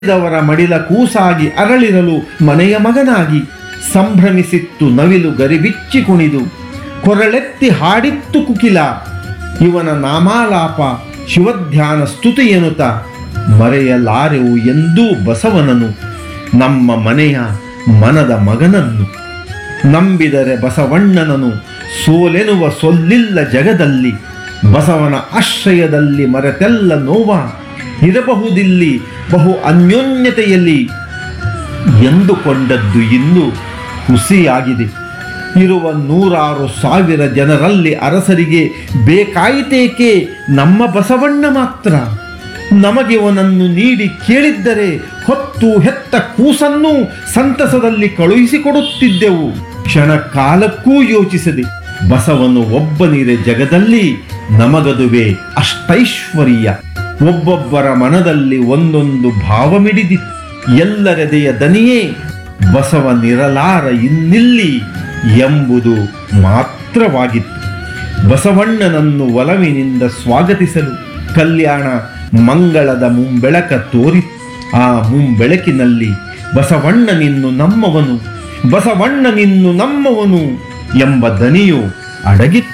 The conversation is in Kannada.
ದವರ ಮಡಿಲ ಕೂಸಾಗಿ ಅರಳಿರಲು ಮನೆಯ ಮಗನಾಗಿ ಸಂಭ್ರಮಿಸಿತ್ತು ನವಿಲು ಗರಿಬಿಚ್ಚಿ ಕುಣಿದು ಕೊರಳೆತ್ತಿ ಹಾಡಿತ್ತು ಕುಕಿಲ ಇವನ ನಾಮಾಲಾಪ ಶಿವಧ್ಯಾನ ಸ್ತುತಿ ಎನ್ನುತ್ತ ಮರೆಯಲಾರೆವು ಎಂದೂ ಬಸವನನು ನಮ್ಮ ಮನೆಯ ಮನದ ಮಗನನ್ನು ನಂಬಿದರೆ ಬಸವಣ್ಣನನು ಸೋಲೆನುವ ಸೊಲ್ಲಿಲ್ಲ ಜಗದಲ್ಲಿ ಬಸವನ ಆಶ್ರಯದಲ್ಲಿ ಮರೆತೆಲ್ಲ ನೋವ ಇರಬಹುದಿಲ್ಲಿ ಬಹು ಅನ್ಯೋನ್ಯತೆಯಲ್ಲಿ ಎಂದುಕೊಂಡದ್ದು ಇಂದು ಹುಸಿಯಾಗಿದೆ ಇರುವ ನೂರಾರು ಸಾವಿರ ಜನರಲ್ಲಿ ಅರಸರಿಗೆ ಬೇಕಾಯಿತೇಕೆ ನಮ್ಮ ಬಸವಣ್ಣ ಮಾತ್ರ ನಮಗೆ ಅವನನ್ನು ನೀಡಿ ಕೇಳಿದ್ದರೆ ಹೊತ್ತು ಹೆತ್ತ ಕೂಸನ್ನು ಸಂತಸದಲ್ಲಿ ಕಳುಹಿಸಿಕೊಡುತ್ತಿದ್ದೆವು ಕ್ಷಣ ಕಾಲಕ್ಕೂ ಯೋಚಿಸದೆ ಬಸವನು ಒಬ್ಬನಿರೆ ಜಗದಲ್ಲಿ ನಮಗದುವೆ ಅಷ್ಟೈಶ್ವರ್ಯ ಒಬ್ಬೊಬ್ಬರ ಮನದಲ್ಲಿ ಒಂದೊಂದು ಭಾವ ಮಿಡಿದಿತ್ತು ಎಲ್ಲರೆದೆಯ ದನಿಯೇ ಬಸವನಿರಲಾರ ಇನ್ನಿಲ್ಲಿ ಎಂಬುದು ಮಾತ್ರವಾಗಿತ್ತು ಬಸವಣ್ಣನನ್ನು ಒಲವಿನಿಂದ ಸ್ವಾಗತಿಸಲು ಕಲ್ಯಾಣ ಮಂಗಳದ ಮುಂಬೆಳಕ ತೋರಿ ಆ ಮುಂಬೆಳಕಿನಲ್ಲಿ ಬಸವಣ್ಣನಿನ್ನು ನಮ್ಮವನು ಬಸವಣ್ಣನಿನ್ನು ನಮ್ಮವನು ಎಂಬ ದನಿಯು ಅಡಗಿತ್ತು